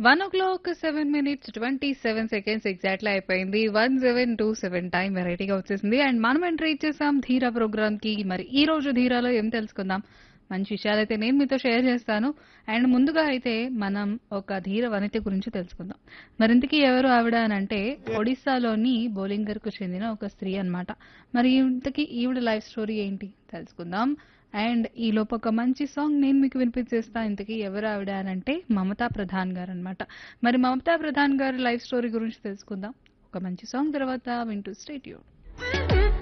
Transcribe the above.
one o'clock seven minutes twenty seven seconds exactly అయిపోయింది one seven two seven time వెరైటీగా వచ్చేసింది and మనం entry ఇచ్చేసాం ధీరా ప్రోగ్రామ్ కి మరి ఈ రోజు ధీరాలో ఏం తెలుసుకుందాం మంచి విషయాలైతే నేను మీతో షేర్ చేస్తాను అండ్ ముందుగా అయితే మనం ఒక ధీర వనిత గురించి తెలుసుకుందాం మరింతకీ ఎవరు ఆవిడ అని అంటే ఒడిస్సాలోని బోలింగర్ కు చెందిన ఒక స్త్రీ అన్నమాట మరి ఇంతకీ ఈవిడ లైఫ్ స్టోరీ ఏంటి తెలుసుకుందాం అండ్ ఈ లోపు ఒక మంచి సాంగ్ నేను మీకు వినిపించేస్తా ఇంతకీ ఎవరు ఆవిడ అని అంటే మమతా ప్రధాన్ గారు అనమాట మరి మమతా ప్రధాన్ గారి లైఫ్ స్టోరీ గురించి తెలుసుకుందాం ఒక మంచి సాంగ్ తర్వాత వింటూ స్టేట్యూన్